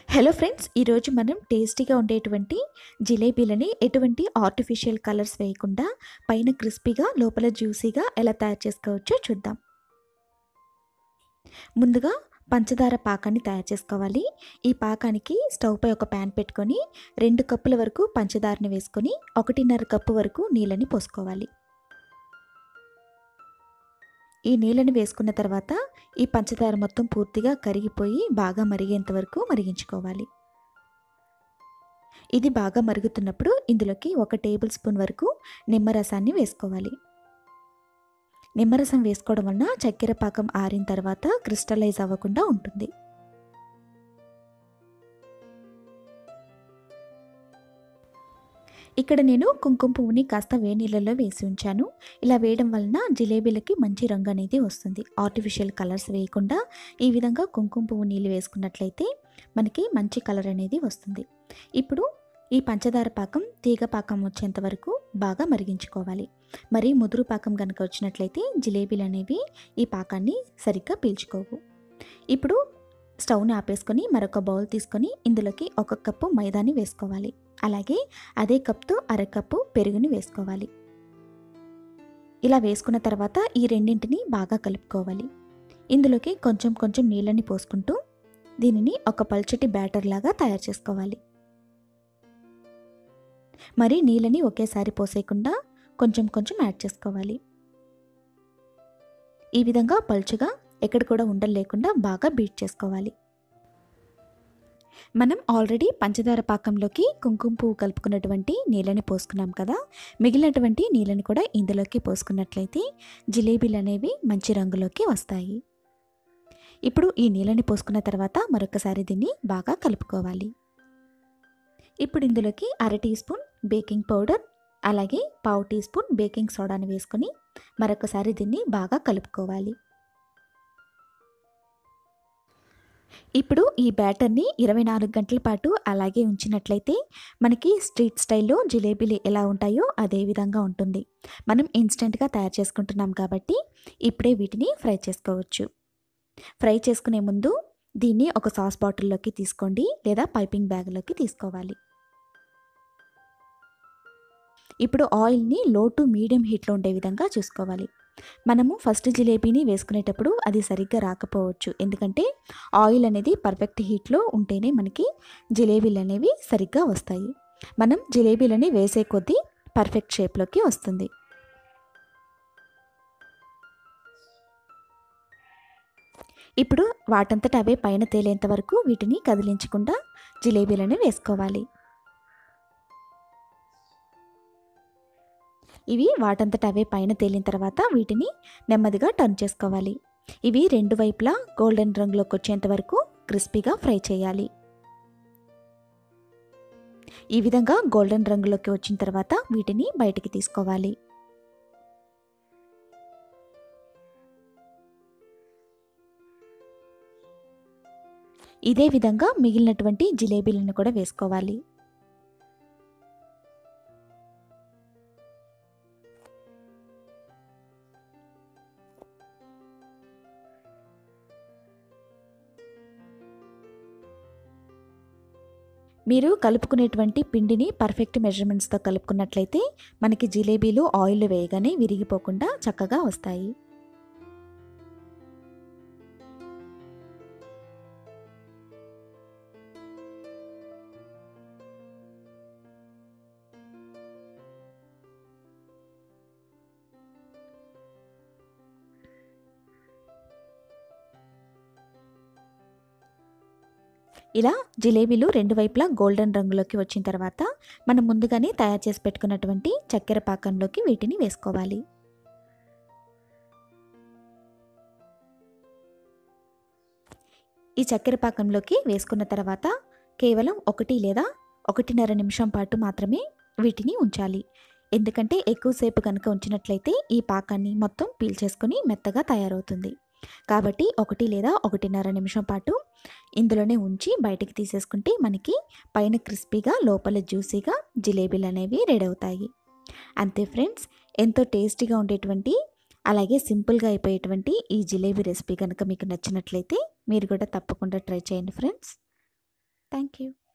hello friends ఈరోజు మనం టేస్టీగా ఉండేటువంటి జిలేబీలని ఎటువంటి ఆర్టిఫిషియల్ కలర్స్ వేయకుండా పైన క్రిస్పీగా లోపల జ్యూసీగా ఎలా తయారు చేసుకోవచ్చో చూద్దాం ముందుగా పంచదార పాకాన్ని తయారు చేసుకోవాలి ఈ పాకానికి స్టవ్ పై ఒక ప్యాన్ పెట్టుకొని రెండు కప్పుల వరకు పంచదారని వేసుకొని ఒకటిన్నర కప్పు వరకు నీళ్ళని పోసుకోవాలి ఈ నీళ్ళని వేసుకున్న తర్వాత ఈ పంచదార మొత్తం పూర్తిగా కరిగిపోయి బాగా మరిగేంత వరకు మరిగించుకోవాలి ఇది బాగా మరుగుతున్నప్పుడు ఇందులోకి ఒక టేబుల్ స్పూన్ వరకు నిమ్మరసాన్ని వేసుకోవాలి నిమ్మరసం వేసుకోవడం వలన చక్కెర పాకం ఆరిన తర్వాత క్రిస్టలైజ్ అవ్వకుండా ఉంటుంది ఇక్కడ నేను కుంకుమ పువ్వుని కాస్త వేనీళ్ళలో వేసి ఉంచాను ఇలా వేయడం వలన జిలేబీలకి మంచి రంగు అనేది వస్తుంది ఆర్టిఫిషియల్ కలర్స్ వేయకుండా ఈ విధంగా కుంకుమ పువ్వు నీళ్ళు వేసుకున్నట్లయితే మనకి మంచి కలర్ అనేది వస్తుంది ఇప్పుడు ఈ పంచదార పాకం తీగ పాకం వచ్చేంత వరకు బాగా మరిగించుకోవాలి మరి ముదురు పాకం కనుక వచ్చినట్లయితే జిలేబీలు అనేవి ఈ పాకాన్ని సరిగ్గా పీల్చుకోవు ఇప్పుడు స్టవ్ని ఆపేసుకొని మరొక బౌల్ తీసుకొని ఇందులోకి ఒక కప్పు మైదాని వేసుకోవాలి అలాగే అదే కప్తో అరకప్పు పెరుగుని వేసుకోవాలి ఇలా వేసుకున్న తర్వాత ఈ రెండింటిని బాగా కలుపుకోవాలి ఇందులోకి కొంచెం కొంచెం నీళ్ళని పోసుకుంటూ దీనిని ఒక పల్చటి బ్యాటర్ లాగా తయారు చేసుకోవాలి మరి నీళ్ళని ఒకేసారి పోసేయకుండా కొంచెం కొంచెం యాడ్ చేసుకోవాలి ఈ విధంగా పల్చగా ఎక్కడ కూడా ఉండలు లేకుండా బాగా బీట్ చేసుకోవాలి మనం ఆల్రెడీ పంచదార పాకంలోకి కుంకుమ పువ్వు కలుపుకున్నటువంటి నీళ్ళని పోసుకున్నాం కదా మిగిలినటువంటి నీళ్ళని కూడా ఇందులోకి పోసుకున్నట్లయితే జిలేబీలు అనేవి మంచి రంగులోకి వస్తాయి ఇప్పుడు ఈ నీళ్ళని పోసుకున్న తర్వాత మరొకసారి దీన్ని బాగా కలుపుకోవాలి ఇప్పుడు ఇందులోకి అర టీ స్పూన్ బేకింగ్ పౌడర్ అలాగే పావు టీ స్పూన్ బేకింగ్ సోడాని వేసుకొని మరొకసారి దీన్ని బాగా కలుపుకోవాలి ఇప్పుడు ఈ బ్యాటర్ని ఇరవై నాలుగు గంటల పాటు అలాగే ఉంచినట్లయితే మనకి స్ట్రీట్ స్టైల్లో జిలేబీలు ఎలా ఉంటాయో అదే విధంగా ఉంటుంది మనం ఇన్స్టెంట్గా తయారు చేసుకుంటున్నాం కాబట్టి ఇప్పుడే వీటిని ఫ్రై చేసుకోవచ్చు ఫ్రై చేసుకునే ముందు దీన్ని ఒక సాస్ బాటిల్లోకి తీసుకోండి లేదా పైపింగ్ బ్యాగ్లోకి తీసుకోవాలి ఇప్పుడు ఆయిల్ని లో టు మీడియం హీట్లో ఉండే విధంగా చూసుకోవాలి మనము ఫస్ట్ జిలేబీని వేసుకునేటప్పుడు అది సరిగ్గా రాకపోవచ్చు ఎందుకంటే ఆయిల్ అనేది పర్ఫెక్ట్ హీట్లో ఉంటేనే మనకి జిలేబీలు అనేవి సరిగ్గా వస్తాయి మనం జిలేబీలని వేసే కొద్దీ పర్ఫెక్ట్ షేప్లోకి వస్తుంది ఇప్పుడు వాటంతట అవే పైన తేలేంత వరకు వీటిని కదిలించకుండా జిలేబీలను వేసుకోవాలి ఇవి వాటంతట అవే పైన తేలిన తర్వాత వీటిని నెమ్మదిగా టర్న్ చేసుకోవాలి ఇవి రెండు వైపులా గోల్డెన్ రంగులోకి వచ్చేంత వరకు క్రిస్పీగా ఫ్రై చేయాలి ఈ విధంగా గోల్డెన్ రంగులోకి వచ్చిన తర్వాత వీటిని బయటికి తీసుకోవాలి ఇదే విధంగా మిగిలినటువంటి జిలేబీలను కూడా వేసుకోవాలి మీరు కలుపుకునేటువంటి పిండిని పర్ఫెక్ట్ మెజర్మెంట్స్తో కలుపుకున్నట్లయితే మనకి జిలేబీలు ఆయిల్ వేయగానే విరిగిపోకుండా చక్కగా వస్తాయి ఇలా జిలేబీలు రెండు వైపులా గోల్డెన్ రంగులోకి వచ్చిన తర్వాత మనం ముందుగానే తయారు చేసి పెట్టుకున్నటువంటి చక్కెర పాకంలోకి వీటిని వేసుకోవాలి ఈ చక్కెర పాకంలోకి వేసుకున్న తర్వాత కేవలం ఒకటి లేదా ఒకటిన్నర నిమిషం పాటు మాత్రమే వీటిని ఉంచాలి ఎందుకంటే ఎక్కువసేపు కనుక ఉంచినట్లయితే ఈ పాకాన్ని మొత్తం పీల్చేసుకొని మెత్తగా తయారవుతుంది కాబట్టి ఒకటి లేదా ఒకటిన్నర నిమిషం పాటు ఇందులోనే ఉంచి బయటికి తీసేసుకుంటే మనకి పైన క్రిస్పీగా లోపల జ్యూసీగా జిలేబీలు అనేవి రెడీ అవుతాయి అంతే ఫ్రెండ్స్ ఎంతో టేస్టీగా ఉండేటువంటి అలాగే సింపుల్గా అయిపోయేటువంటి ఈ జిలేబీ రెసిపీ కనుక మీకు నచ్చినట్లయితే మీరు కూడా తప్పకుండా ట్రై చేయండి ఫ్రెండ్స్ థ్యాంక్ యూ